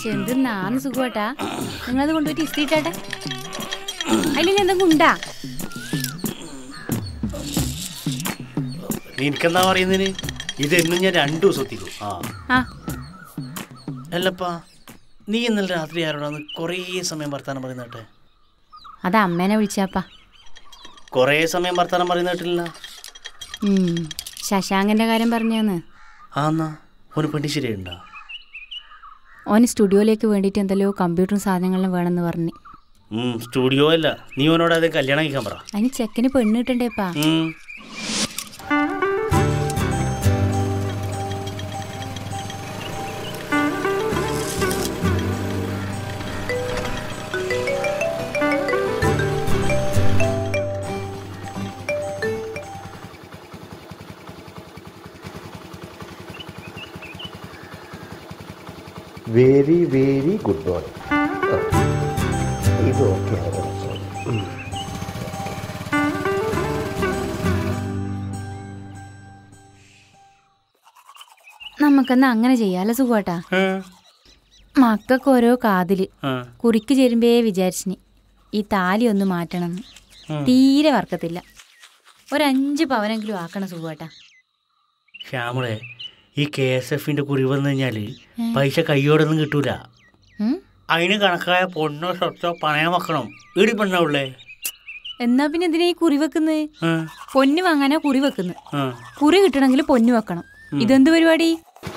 എന്തിനാന്ന് സുഖമാട്ടാ നിങ്ങളത് കൊണ്ടുപോയിട്ട് ഇസ്തിട്ടാട്ടെ അതിലിനി എന്തെങ്കിലും ഉണ്ടാ നീ എനിക്കെന്താ പറയുന്നതിന് ഇതെന്നും ഞാൻ രണ്ടു ദിവസം എത്തിക്കും ആ ആ അല്ലപ്പാ നീ ഇന്നലെ രാത്രി ആരോടാന്ന് കുറേ സമയം വർത്താനം പറയുന്ന കേട്ടെ അത് അമ്മേനെ വിളിച്ചാപ്പാ കുറേ സമയം വർത്താനം പറയുന്ന കേട്ടില്ല ഉം, ശശാങ്കന്റെ കാര്യം പറഞ്ഞാന്ന് ആ എന്നാ ഒരു പെണ്ണി ശരിയുണ്ടാ ഓന് സ്റ്റുഡിയോയിലേക്ക് വേണ്ടിയിട്ട് എന്തെല്ലോ കമ്പ്യൂട്ടറും സാധനങ്ങളും വേണമെന്ന് പറഞ്ഞു സ്റ്റുഡിയോ അല്ല നീ അവനോട് അതേ കല്യാണം കഴിക്കാൻ പറ അതിന് ചെക്കന് പെണ്ണ് കിട്ടണ്ടേപ്പാ ഉം. വെരി വെരി ഗുഡ് മോർണിംഗ് ഇത് ഓക്കെ നമുക്കെന്നാ അങ്ങനെ ചെയ്യാലോ സുഖമാട്ടാ ആ, മക്കൾക്ക് ഓരോ കാതില് ആ. കുറിക്ക് ചേരുമ്പേ വിചാരിച്ചിനി ഈ താലി ഒന്ന് മാറ്റണമെന്ന് ഉം. തീരെ വർക്കത്തില്ല ഒരഞ്ച് പവനെങ്കിലും ആക്കണം സുഖമാട്ടാ ശ്യാമളെ ഈ കെ എസ് എഫിന്റെ കുറി വന്നു കഴിഞ്ഞാല് പൈസ കയ്യോടൊന്നും കിട്ടൂല ഉം? അതിന് കണക്കായ പൊണ്ണോ സ്വത്തോ പണയം വെക്കണം ഇടി പെണ്ണുള്ളേ എന്നാ പിന്നെ എന്തിനാ ഈ കുറി വെക്കുന്നത് പൊന്ന് വാങ്ങാനാ കുറി വെക്കുന്നത് കുറി കിട്ടണമെങ്കിൽ പൊന്നു വെക്കണം ഇതെന്ത് പരിപാടി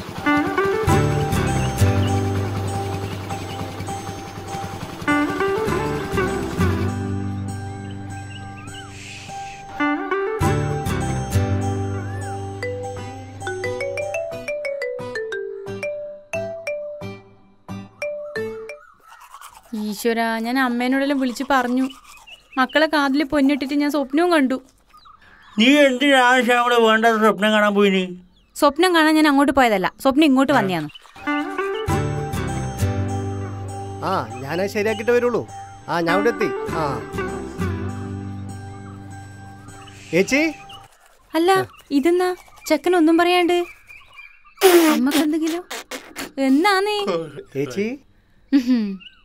ഈശ്വര ഞാൻ അമ്മേനോടെല്ലാം വിളിച്ച് പറഞ്ഞു മക്കളെ കാതിൽ പൊന്നിട്ടിട്ട് ഞാൻ സ്വപ്നവും കണ്ടു നീ എന്തിനാണ് ശ്യാമളെ വേണ്ടാത്ത സ്വപ്നം കാണാൻ പോയിന് സ്വപ്നം കാണാൻ ഞാൻ അങ്ങോട്ട് പോയതല്ല സ്വപ്നം ഇങ്ങോട്ട് വന്നെയാണ് ആ ഞാനത് ശരിയാക്കിയിട്ട് വരുള്ളൂ ആ ഞാൻ ഇവിടെ എത്തി ആ ചേച്ചി അല്ല ഇതെന്നാ ചെക്കൻ ഒന്നും പറയാണ്ട് അമ്മക്ക് എന്തെങ്കിലും എന്നാന്നേ ചേച്ചി ഉഹും.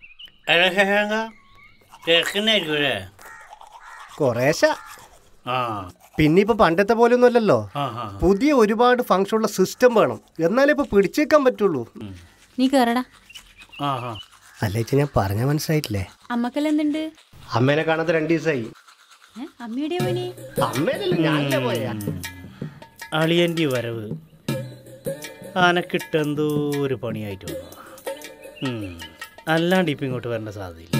കേൾക്കുന്നായിരിക്കും അല്ലേ കുറേശ ആ പിന്നെ ഇപ്പൊ പണ്ടത്തെ പോലെ ഒന്നും അല്ലല്ലോ ആ ആ പുതിയ ഒരുപാട് ഫംഗ്ഷൻ ഉള്ള സിസ്റ്റം വേണം എന്നാലേ ഇപ്പൊ പിടിച്ചേക്കാൻ പറ്റുള്ളൂ നീ കേറടാ ആ ആ അല്ല ചേച്ചി ഞാൻ പറഞ്ഞ മനസ്സിലായിട്ടില്ലേ അമ്മക്കെല്ലാം എന്തുണ്ട് അമ്മേനെ കാണാത്ത രണ്ടു ദിവസമായി ഏ? അമ്മയുടെ മോനെ അമ്മേനല്ല ഞാനല്ലേ പോയാ അളിയൻ്റെ വരവ് ആനക്കിട്ടെന്തോ ഒരു പണിയായിട്ട് വന്നു ഉം. അല്ലാണ്ട് ഇപ്പം ഇങ്ങോട്ട് വരേണ്ട സാധ്യതയില്ല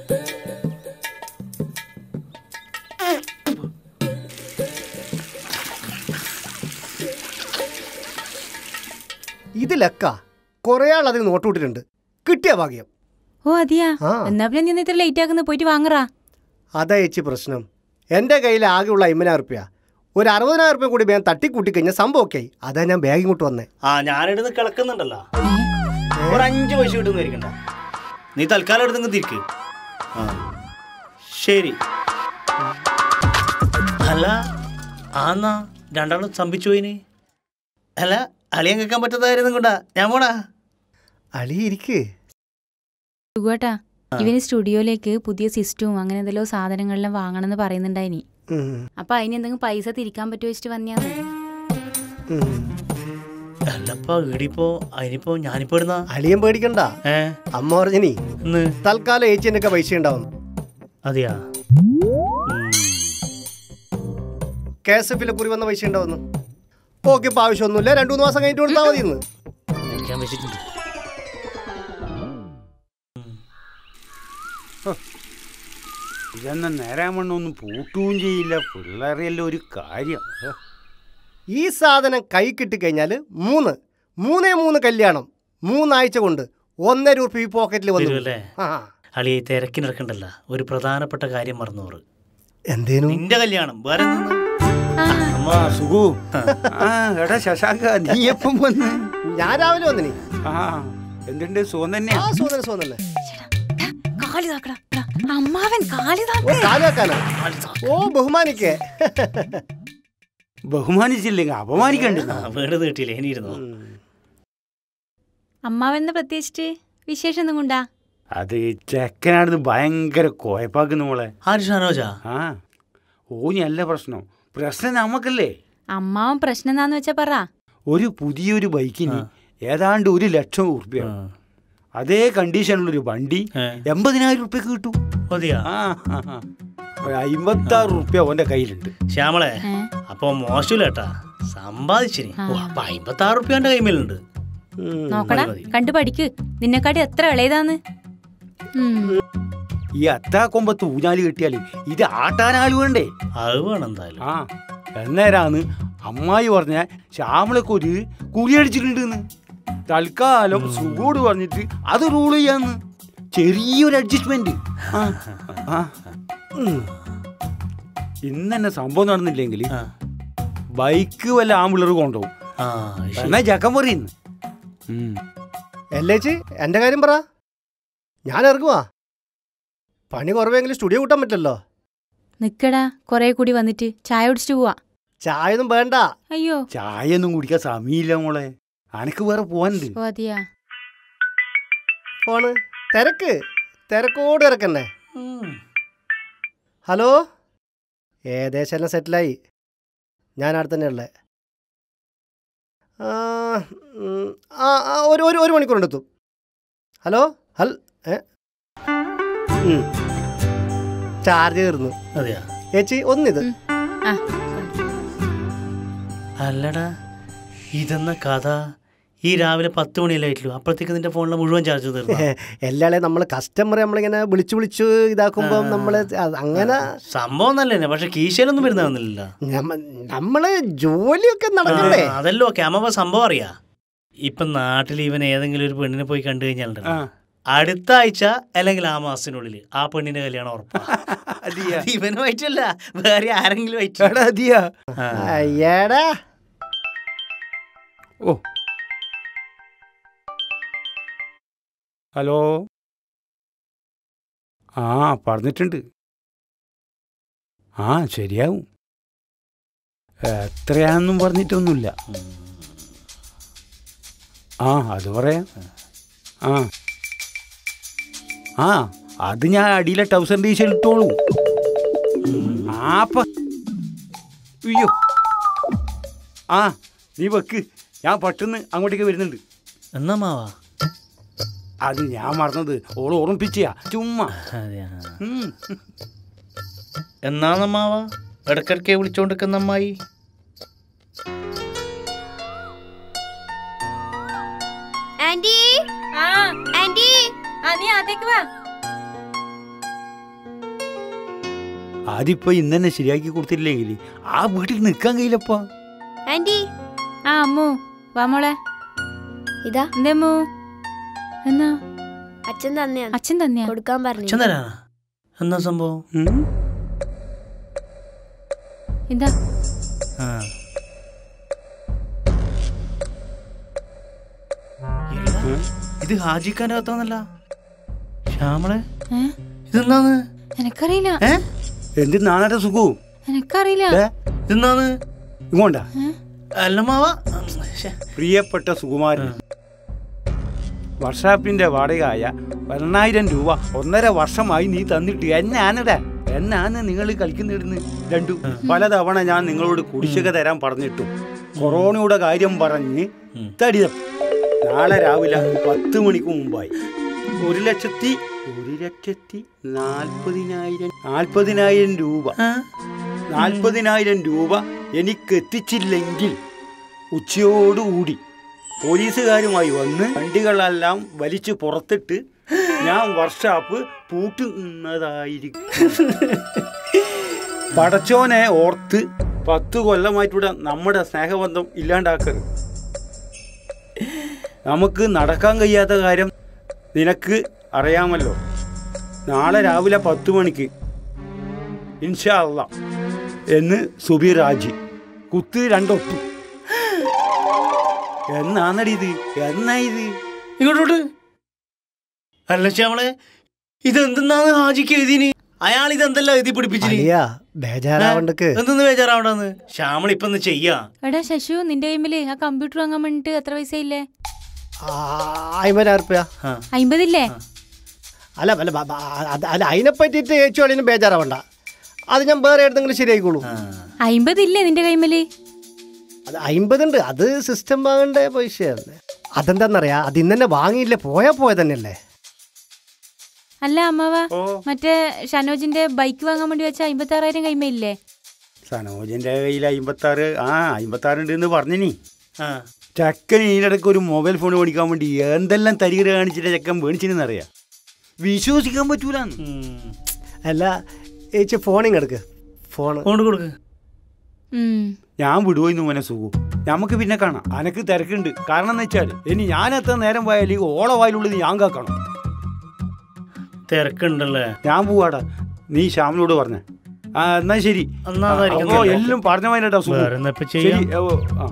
ഇതിലക്ക കുറേ ആൾ അതിന് നോട്ട് വിട്ടിട്ടുണ്ട് കിട്ടിയ ഭാഗ്യം ഓ അതെയാ ആ. എന്നാ പിന്നെ നീ ഇത്ര ലേറ്റ് ആക്കുന്ന പോയിട്ട് വാങ്ങറാ അതാ ചേച്ചി പ്രശ്നം എൻ്റെ കയ്യിൽ ആകെയുള്ള അമ്പതിനായിരം റുപ്യ ഒരു അറുപതിനായിരം റുപ്യ കൂടി ഞാൻ തട്ടിക്കൂട്ടി കഴിഞ്ഞാൽ സംഭവം ഒക്കെ ആയി അതാ ഞാൻ ബാഗ് ഇങ്ങോട്ട് വന്നേ ആ ഞാനിടുന്ന് കിളക്കുന്നുണ്ടല്ലോ ഒരു അഞ്ച് പൈസ കിട്ടുന്നതായിരിക്കണ്ട നീ തൽക്കാലം എടുത്ത് തിരിക്ക് ആ ശരി അല്ല ആന്നാ രണ്ടാളും സ്തംഭിച്ചു പോയിന് അല്ല അളിയൻ കേൾക്കാൻ പറ്റാത്തായിരുന്നു കൊണ്ടാ ഞാൻ പോടാ അളി ഇരിക്ക് സുഖേട്ടാ ഇവന് സ്റ്റുഡിയോയിലേക്ക് പുതിയ സിസ്റ്റവും അങ്ങനെ എന്തെല്ലോ സാധനങ്ങളെല്ലാം വാങ്ങണമെന്ന് പറയുന്നുണ്ടായിനി ഉം, അപ്പൊ അതിന് എന്തെങ്കിലും പൈസ തിരിക്കാൻ പറ്റുമോ വെച്ചിട്ട് വന്നെയാന്ന് ഉം. അല്ലപ്പോ ഈടിപ്പോ അതിനിപ്പോ ഞാനിപ്പോ ഇടുന്ന അളിയൻ പേടിക്കണ്ട ഏ അമ്മ പറഞ്ഞിനി ഇന്ന് തൽക്കാലം ചേച്ചി എന്നൊക്കെ പൈസ ഉണ്ടാവും അതെയാ കെ എസ് എഫിലെ കുറി വന്ന പൈസ ഉണ്ടാവുന്നു ഓക്കെ ഇപ്പൊ ആവശ്യമൊന്നുമില്ല രണ്ടു മൂന്ന് മാസം കഴിഞ്ഞിട്ട് കൊടുത്താൽ മതി ഇന്ന് ഞാൻ വെച്ചിട്ടുണ്ട് ഇതൊന്നും നേരാൻ വണ്ണൊന്നും പൂട്ടുകയും ചെയ്യില്ല പിള്ളേരെല്ലാം ഒരു കാര്യം ഹ്. ഈ സാധനം കൈ കിട്ടിക്കഴിഞ്ഞാൽ മൂന്ന് മൂന്നേ മൂന്ന് കല്യാണം മൂന്നാഴ്ച കൊണ്ട് ഒന്നര ഉറുപ്പ് ഈ പോക്കറ്റിൽ വന്നു വരുമല്ലേ ആ അളിയെ തിരക്കി നടക്കണ്ടല്ല ഒരു പ്രധാനപ്പെട്ട കാര്യം മറന്നോറ് എന്തേനു നിന്റെ കല്യാണം വേറെ നിന്ന് അമ്മ ആ സുഖു ആ എടാ ശശാങ്ക നീ എപ്പം വന്ന് ഞാൻ രാവിലെ വന്നിനി ആ എന്തുണ്ട് സുഖം തന്നെയാ ആ സോദന സോദനല്ലേ കാലി താക്കടാ എടാ, അമ്മാവൻ കാലി ഓ താക്ക കാലാക്കാനോ ഓ ബഹുമാനിക്കേ ബഹുമാനിച്ചില്ലെങ്കിൽ അപമാനിക്കണ്ട ആ, വീട് നീട്ടിയില്ലേ ഇനി ഇരുന്നോ അമ്മാവൻ എന്ന് പ്രത്യേകിച്ചിട്ട് വിശേഷം ഒന്നും കൊണ്ടാ അത് ചെക്കനാണെന്ന് ഭയങ്കര കോയപ്പാക്കുന്നു മോളെ ആര് ഷാനോജാ ആ ഓനല്ല പ്രശ്നം പ്രശ്നം നമുക്കല്ലേ അമ്മാവൻ പ്രശ്നം എന്താന്ന് വെച്ചാ പറ ഒരു പുതിയൊരു ബൈക്കിന് ഏതാണ്ട് ഒരു ലക്ഷം ഉറുപ്പ്യ അതേ കണ്ടീഷനിലൊരു വണ്ടി ഏ. എൺപതിനായിരം ഉറുപ്പ്യക്ക് കിട്ടും മതിയാ ആ ആ, ആ. ഒരു അമ്പത്താറ് ഉറുപ്പ്യ ഓന്റെ കയ്യിലുണ്ട് ശ്യാമളെ ഏ? അപ്പൊ മോശമില്ല കേട്ടാ സമ്പാദിച്ചിനി ഓ അപ്പൊ അമ്പത്തി ആറ് റുപ്യാന്റെ കൈമേലുണ്ട് ഉം. നോക്കടാ മതി, മതി. കണ്ടു പഠിക്ക് നിന്നെക്കാട്ടി എത്ര ഇളയതാന്ന് ഉം. ഈ അത്താ കൊമ്പത്ത് ഊഞ്ഞാല് കെട്ടിയാല് ഇത് ആട്ടാനാല് വേണ്ടേ അത് വേണം എന്തായാലും ആ എന്നേരാന്ന് അമ്മായി പറഞ്ഞ ശ്യാമളൊക്കെ ഒരു കുളിയടിച്ചിട്ടുണ്ടെന്ന് തൽക്കാലം സുഖോട് പറഞ്ഞിട്ട് അത് റൂൾ ചെയ്യാന്ന് ചെറിയൊരു അഡ്ജസ്റ്റ്മെന്റ് ആ ആ ഉം. ഇന്ന് തന്നെ സംഭവം നടന്നില്ലെങ്കിൽ ആ. ബൈക്ക് വല്ല ആമ്പിള്ളർ കൊണ്ടുപോകും ആ ശരി. എന്നാ ജക്കം പറയുന്നു എല്ലേച്ചി എൻ്റെ കാര്യം പറ ഞാൻ ഇറങ്ങുവാ പണി കുറവെങ്കിലും സ്റ്റുഡിയോ കൂട്ടാൻ പറ്റില്ലല്ലോ നിക്കടാ കൊറേ കൂടി വന്നിട്ട് ചായ കുടിച്ചിട്ട് പോവാ ചായ ഒന്നും വേണ്ട അയ്യോ ചായ ഒന്നും കുടിക്കാൻ സമയമില്ല മോളെ അനക്ക് വേറെ പോവാനുണ്ട് ഓ അതെയാ ഫോണ് തിരക്ക് തിരക്കോട് തിരക്കന്നെ ഉം. ഹലോ ഏകദേശം എല്ലാം സെറ്റിലായി ഞാൻ അവിടെ തന്നെ ഉള്ളത് ആ ഉം, ആ ആ, ഒരു ഒരു ഒരു മണിക്കൂർ കൊണ്ട് എത്തും ഹലോ ഹൽ ഏ ഉം. ചാർജ് തീർന്നു അതെയാ ചേച്ചി ഒന്നിത് ഉം. ആ അല്ലടാ ഇതെന്ന കഥ ഈ രാവിലെ പത്ത് മണിയല്ലായിട്ടുള്ളൂ അപ്പോഴത്തേക്ക് നിന്റെ ഫോണിലെ മുഴുവൻ ചാർജ് തീർന്നു എല്ലാളെ നമ്മൾ കസ്റ്റമർ നമ്മളിങ്ങനെ വിളിച്ചു വിളിച്ചു ഇതാക്കുമ്പോൾ നമ്മൾ അങ്ങനെ സംഭവം നല്ലതന്നെ പക്ഷെ കീശയിലൊന്നും വരുന്നതാവുന്നില്ല ഞമ്മ- നമ്മള് ജോലിയൊക്കെ നടക്കണ്ടേ അതല്ലോ ക്യാമ സംഭവം അറിയാ ഇപ്പൊ നാട്ടിൽ ഇവൻ ഏതെങ്കിലും ഒരു പെണ്ണിനെ പോയി കണ്ടു കഴിഞ്ഞാൽ ആ അടുത്ത ആഴ്ച അല്ലെങ്കിൽ ആ മാസത്തിനുള്ളിൽ ആ പെണ്ണിന്റെ കല്യാണം ഉറപ്പാ അതിയാ അത് ഇവനുമായിട്ടല്ല വേറെ ആരെങ്കിലും ആയിട്ട് എടാ അതിയാ ആ. അയ്യടാ ഓ ഹലോ ആ പറഞ്ഞിട്ടുണ്ട് ആ ശരിയാവും എത്രയാണെന്നും പറഞ്ഞിട്ടൊന്നുമില്ല ആ അത് പറയാം ആ ആ അത് ഞാൻ അടിയിലെ ടൗസർ ഡീസൽ ഇട്ടോളൂ ആപ്പ അയ്യോ ആ നീ വെക്ക് ഞാൻ പെട്ടെന്ന് അങ്ങോട്ടേക്ക് വരുന്നുണ്ട് എന്നാ മാവാ അത് ഞാൻ മറന്നത് ഓള് ഓർമ്മിപ്പിച്ചാ ചുമ്മാ അതെയാ ഉം. എന്നാന്നമ്മാവാ ഇടക്കിടക്കെ വിളിച്ചോണ്ടിരിക്കുന്ന അമ്മായി ആന്റി ആ ആന്റി ആ, നീ അതേക്ക് വാ അതിപ്പോ ഇന്ന് തന്നെ ശരിയാക്കി കൊടുത്തില്ലെങ്കിൽ ആ വീട്ടിൽ നിൽക്കാൻ കഴിയില്ലപ്പാ ആന്റി ആ അമ്മു വാ മോളെ ഇതാ എന്തേ അമ്മു എന്നാ അച്ഛൻ തന്നെയാണ് അച്ഛൻ തന്നെയാ കൊടുക്കാൻ പറഞ്ഞു അച്ഛൻ തരാനാ എന്നാ സംഭവം ഉം. എന്താ ആ. എടാ, ഇത് ഹാജിക്കാന്റെ അകത്താന്നല്ല ശ്യാമളെ ഏ ഇതെന്താന്ന് എനക്കറിയില്ല ഏ എന്ത് നാണയുടെ സുഖവും എനക്കറിയില്ല ഏ? ഇതെന്താന്ന് ഇങ്ങോട്ടാ ഏ? അല്ല മാവ ശ്ശെ. പ്രിയപ്പെട്ട സുകുമാരൻ വർഷാപ്പിന്റെ വാടകയായ പതിനായിരം രൂപ ഒന്നര വർഷമായി നീ തന്നിട്ട് എന്നാനടാ എന്നാണ് നിങ്ങൾ കളിക്കുന്നിടുന്ന് രണ്ടു പലതവണ ഞാൻ നിങ്ങളോട് കുടിശ്ശിക തരാൻ പറഞ്ഞിട്ടു കൊറോണയുടെ കാര്യം പറഞ്ഞ് ഉം. തടി തപ്പി. നാളെ രാവിലെ പത്ത് മണിക്ക് മുമ്പായി ഒരു ലക്ഷത്തി ഒരു ലക്ഷത്തി നാൽപ്പതിനായിരം നാൽപ്പതിനായിരം രൂപ ആ? നാൽപ്പതിനായിരം രൂപ എനിക്ക് എത്തിച്ചില്ലെങ്കിൽ ഉച്ചയോടുകൂടി പോലീസുകാരുമായി വന്ന് വണ്ടികളെല്ലാം വലിച്ചു പുറത്തിട്ട് ഞാൻ വർഷാപ്പ് പൂട്ടുന്നതായിരിക്കും പടച്ചോനെ ഓർത്ത് പത്ത് കൊല്ലമായിട്ടൂടെ നമ്മുടെ സ്നേഹബന്ധം ഇല്ലാണ്ടാക്കരുത് നമുക്ക് നടക്കാൻ കഴിയാത്ത കാര്യം നിനക്ക് അറിയാമല്ലോ നാളെ രാവിലെ പത്ത് മണിക്ക് ഇൻഷാ അള്ളാ എന്ന് സുബിറാജി കുത്ത് രണ്ടൊപ്പ് എന്നാന്നടി ഇത് എന്നാ ഇത് ഇങ്ങോട്ടോട്ട് അല്ല ശ്യാമളെ ഇതെന്തെന്നാന്ന് ഹാജിക്ക് എഴുതിന് അയാൾ ഇതെന്തല്ല എഴുതി പിടിപ്പിച്ചിന് അലിയാ ബേജാറാവണ്ടക്ക് എന്തെന്ന് ബേജാറാവണ്ടെന്ന് ശ്യാമൾ ഇപ്പൊ ഒന്ന് ചെയ്യാ എടാ ശശു നിന്റെ കൈമില് ആ കമ്പ്യൂട്ടർ വാങ്ങാൻ വേണ്ടിട്ട് എത്ര പൈസ ഇല്ലേ അമ്പതിനായിരം റുപ്യ ആ അമ്പതില്ലേ അല്ല അല്ല ബ- ബ- അത് അല്ല അതിനെ പറ്റിയിട്ട് ചേച്ചി അളിനും ബേജാറാവണ്ട അത് ഞാൻ വേറെ എവിടെന്നെങ്കിലും ശരിയായിക്കോളൂ ആ. അമ്പതില്ലേ നിന്റെ കൈമല് അത് അമ്പതുണ്ട് അത് സിസ്റ്റം വാങ്ങേണ്ട പൈസയല്ലേ അതെന്താന്നറിയാ അത് ഇന്ന് തന്നെ വാങ്ങിയില്ലേ പോയാ പോയ തന്നെയല്ലേ അല്ല അമ്മാവ ഓ മറ്റേ ഷനോജിന്റെ ബൈക്ക് വാങ്ങാൻ വേണ്ടി വെച്ച അമ്പത്തി ആറായിരം കൈമയില്ലേ സനോജിന്റെ കയ്യിൽ അമ്പത്താറ് ആ അമ്പത്താറുണ്ട് എന്ന് പറഞ്ഞിനി ആ ചക്കന് ഇതിനിടയ്ക്ക് ഒരു മൊബൈൽ ഫോൺ മേടിക്കാൻ വേണ്ടി എന്തെല്ലാം തരികര കാണിച്ചിട്ട് ചക്കൻ മേടിച്ചിരുന്നറിയാം വിശ്വസിക്കാൻ പറ്റൂല ഉം. അല്ല ചേച്ചി ഫോണിങ് എടുക്ക് ഫോൺ കൊണ്ട് കൊടുക്ക് ഉം. ഞാൻ വിടുപോയിന്ന് മോനെ സുഖു നമുക്ക് പിന്നെ കാണാം അനക്ക് തിരക്കുണ്ട് കാരണം എന്ന് വെച്ചാൽ ഇനി ഞാൻ എത്ര നേരം പോയാൽ ഈ ഓള വായിലുള്ളത് ഞാൻ കേൾക്കണം തിരക്കുണ്ടല്ലേ ഞാൻ പോവാടാ നീ ശ്യാമിനോട് പറഞ്ഞേ ആ എന്നാ ശരി എന്നാ അതായിരിക്കും ഓ നല്ലത്. എല്ലാം പറഞ്ഞ മാതിരിട്ടാ സുഖു വേറെ എന്നാ ഇപ്പൊ ശരി ചെയ്യാം ഓ, ആ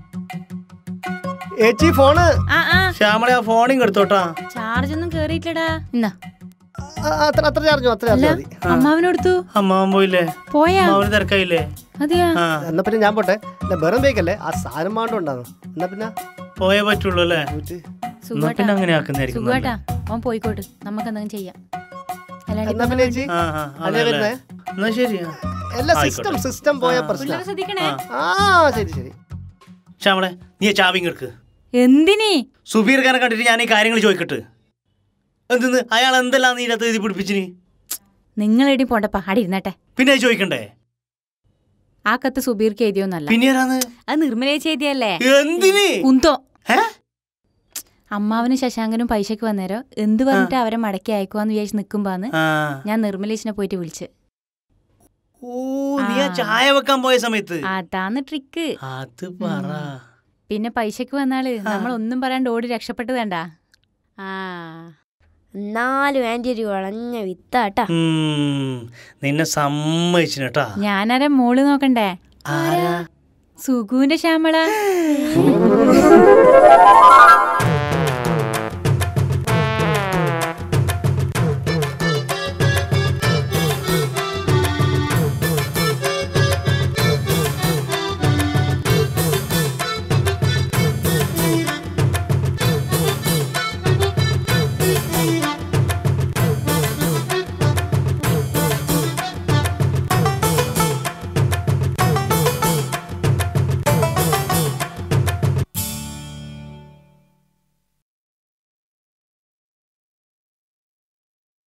ചേച്ചി ഫോണ് ആ ആ ശ്യാമളെ ആ ഫോണിങ് എടുത്തോട്ടാ ചാർജ് ഒന്നും കേറിയിട്ടടാ എന്നാ ആ, അത്ര അത്ര ചാർജ് അത്ര ചാർജ് മതി അമ്മാവനെടുത്തു അമ്മാവൻ പോയില്ലേ പോയാ അമ്മാവന് തിരക്കായില്ലേ അതെയാ ആ എന്നാ പിന്നെ ഞാൻ പോട്ടെ അല്ല വെറും ബേക്കല്ലേ ആ സാധനം മാണ്ടം ഉണ്ടാകും എന്നാ പിന്നെ പോയേ പറ്റുള്ളൂ അല്ലേ പോയിട്ട് എന്നാ സുഖാട്ടാ പിന്നെ അങ്ങനെ ആക്കുന്നതായിരിക്കും സുഖാട്ടാ അവൻ പോയിക്കോട്ട് നമുക്ക് എന്തെങ്കിലും ചെയ്യാം അല്ലാണ്ട് എന്നാ ഇപ്പൊ പിന്നെ ചേച്ചി ആ ആ അല്ലേ അതല്ലേ വരുന്നേ എന്നാ ശരി ആ. എല്ലാ ആയിക്കോട്ടെ. സിസ്റ്റം സിസ്റ്റം പോയ പ്രശ്നം പിള്ളേരെ ശ്രദ്ധിക്കണേ ആ ശരി ശരി ശ്യാമളെ നീ ചാവിങ് എടുക്ക് എന്തിനീ സുബീർ ഖാനെ കണ്ടിട്ട് ഞാൻ ഈ കാര്യങ്ങൾ ചോദിക്കട്ടെ എന്തെന്ന് അയാൾ എന്തെല്ലാം നീ ഇതിനകത്ത് എഴുതി പിടിപ്പിച്ചിന് നിങ്ങളെടി പോണ്ടപ്പാ ആടി ഇരുന്നട്ടെ പിന്നെ അത് ചോദിക്കണ്ടേ ആ കത്ത് സുബീർക്ക് എഴുതിയൊന്നല്ല പിന്നെ ആരാന്ന് അത് നിർമ്മലേച്ച് എഴുതിയല്ലേ എന്തിന് കുന്തോ ഏ അമ്മാവനും ശശാങ്കനും പൈസക്ക് വന്നേരോ എന്ത് പറഞ്ഞിട്ട് അവരെ മടക്കി അയക്കുവാന്ന് വിചാരിച്ച് നിക്കുമ്പാന്ന് ആ. ഞാൻ നിർമ്മലേച്ചിനെ പോയിട്ട് വിളിച്ച് ഓ നീ ആ ചായ വെക്കാൻ പോയ സമയത്ത് അതാന്ന് ട്രിക്ക് അത് പറ പിന്നെ പൈസക്ക് വന്നാള് നമ്മൾ ഒന്നും പറയാണ്ട് ഓടി രക്ഷപ്പെട്ടതണ്ടാ ആ എന്നാലും ആന്റി ഒരു വളഞ്ഞ വിത്താട്ടാ ഉം, നിന്നെ സമ്മതിച്ചിന് കേട്ടാ ഞാനാരെ മോള് നോക്കണ്ടേ ആരാ സുഖുവിന്റെ ശ്യാമള